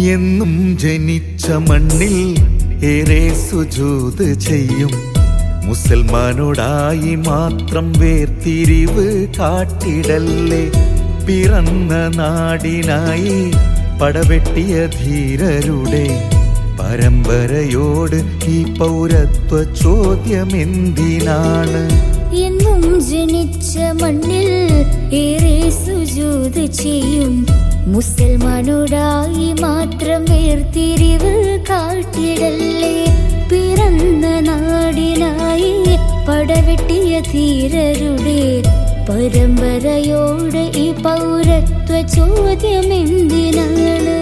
എന്നും ജനിച്ച മണ്ണിൽ ഏറെ സുജൂത് ചെയ്യും മുസൽമാനോടായി മാത്രം വേർതിരിവ് കാട്ടിടല്ലേ പിറന്ന നാടിനായി പടവെട്ടിയ ധീരരുടെ പരമ്പരയോട് ഈ പൗരത്വ ചോദ്യം എന്തിനാണ് എന്നും ജനിച്ച മണ്ണിൽ ഏറെ സുജൂത് ചെയ്യും മുസൽമാനോടായി മാത്രം വേർതിരിവ് കാട്ടിടല്ലേ പിറന്ന നാടിനായി പടവെട്ടിയ ധീരരുടെ പരമ്പരയോട് ഈ പൗരത്വ ചോദ്യം എന്തിനാണ്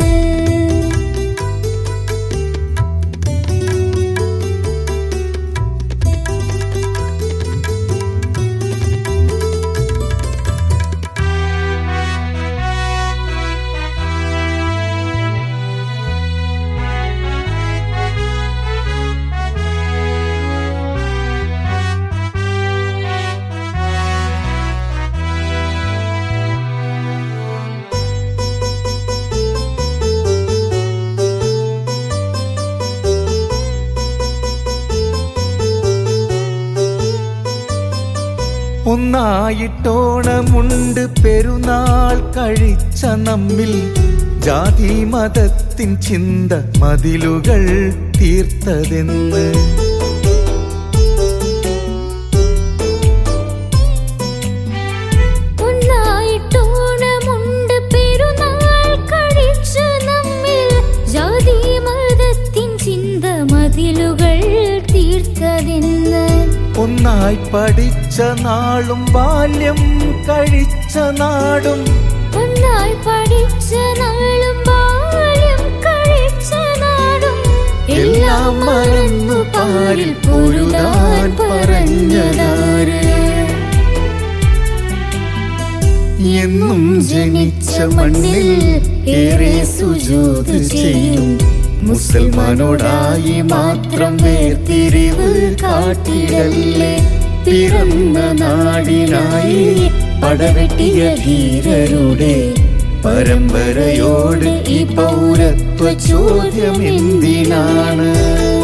ഒന്നായിട്ടോണമുണ്ട് പെരുന്നാൾ കഴിച്ച നമ്മിൽ ജാതി മതത്തിൻ ചിന്ത മതിലുകൾ തീർത്തതെന്ന് ഒന്നായിട്ടോണമുണ്ട് പെരുന്നാൾ കഴിച്ച നമ്മിൽ ജാതി മതത്തിൻ ചിന്ത മതിലുകൾ തീർത്തതെന്ന് ഒന്നായി പഠിച്ച നാളും ബാല്യം കഴിച്ച നാടും ഒന്നായി പഠിച്ച നാളും ബാല്യം കഴിച്ച നാടും എല്ലാം മറന്നു പാരിൽ പൊരുതാൻ പറഞ്ഞതാര് എന്നും ജനിച്ച മണ്ണിൽ ഏറെ സുജൂത് ചെയ്യും മുസൽമാനോടായി മാത്രം വേർതിരിവ് കാട്ടിടല്ലേ പിറന്ന നാടിനായി പടവെട്ടിയ ധീരരുടെ പരമ്പരയോട് ഈ പൗരത്വ ചോദ്യം എന്തിനാണ്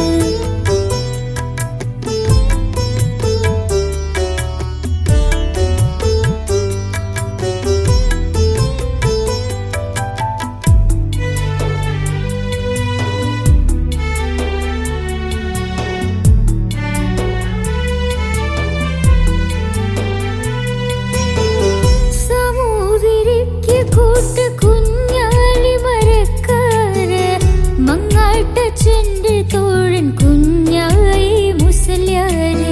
സമൂതിരിക്ക് കൂട്ട് കുഞ്ഞാലി മരക്കാര് മങ്ങാട്ടച്ചന്റെ തോഴൻ കുഞ്ഞായി മുസല്യാര്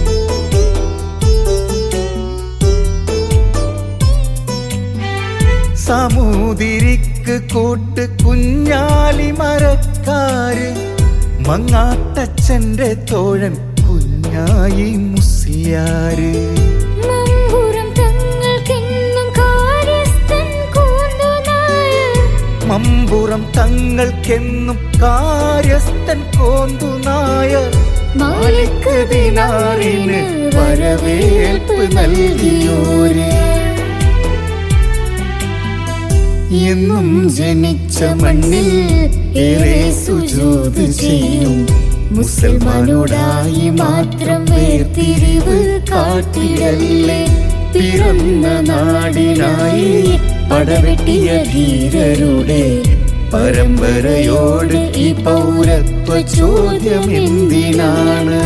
സമൂതിരിക്ക് കൂട്ട് കുഞ്ഞാലി മരക്കാര് മങ്ങാട്ടച്ചന്റെ തോഴൻ കുഞ്ഞായി മുസ്ലിയാര് മമ്പുറം തങ്ങൾക്കെന്നും കാര്യസ്ഥൻ കൂന്തുനായർ മമ്പുറം തങ്ങൾക്കെന്നും കാര്യസ്ഥൻ കോന്തു നായർ മാലിക് ദിനാറിന് വരവേൽപ്പ് നൽകിയോര് എന്നും ജനിച്ച മണ്ണിൽ ഏറെ സുജൂത് ചെയ്യും മുസൽമാനോടായി മാത്രം വേർതിരിവ് കാട്ടിടല്ലേ പിറന്ന നാടിനായി പടവെട്ടിയ ധീരരുടെ പരമ്പരയോട് ഈ പൗരത്വ ചോദ്യം എന്തിനാണ്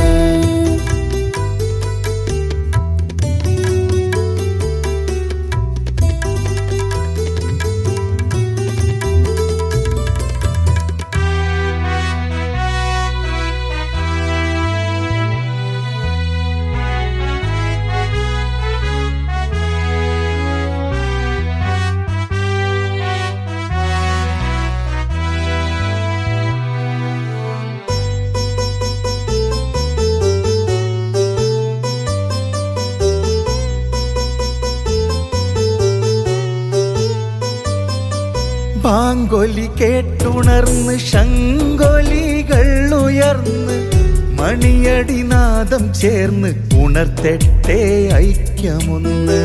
പാങ്കൊലി കേട്ടുണർന്ന് ശങ്കൊലികൾ ഉയർന്ന് മണിയടിനാദം ചേർന്ന് ഉണർത്തട്ടെ ഐക്യമൊന്ന്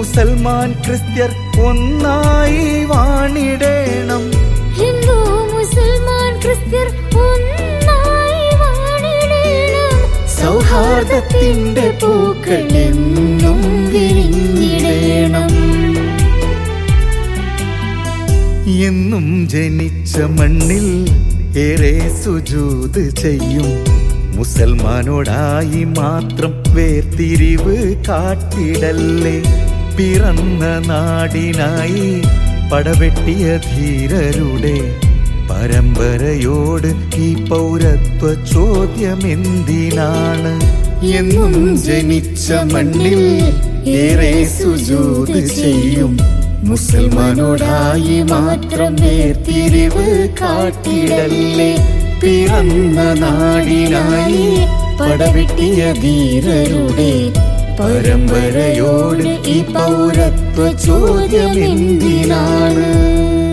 മുസൽമാൻ ക്രിസ്ത്യർ ഒന്നായി വാണിടേണം ഹിന്ദു മുസൽമാൻ ക്രിസ്ത്യർ ഒന്നായി വാണിടേണം സൗഹാർദ്ദത്തിന്റെ പൂക്കൾ എന്നും വിരിഞ്ഞിടേണം എന്നും ജനിച്ച മണ്ണിൽ ഏറെ സുജൂത് ചെയ്യും മുസൽമാനോടായി മാത്രം വേർതിരിവ് കാട്ടിടല്ലേ പിറന്ന നാടിനായി പടവെട്ടിയ ധീരരുടെ പരമ്പരയോട് ഈ പൗരത്വ ചോദ്യം എന്തിനാണ് എന്നും ജനിച്ച മണ്ണിൽ ഏറെ സുജൂത് ചെയ്യും മുസൽമാനോടായി മാത്രം വേർതിരിവ് കാട്ടിടല്ലേ പിറന്ന നാടിനായി പടവെട്ടിയ ധീരരുടെ പരമ്പരയോട് ഈ പൗരത്വ ചോദ്യം എന്തിനാണ്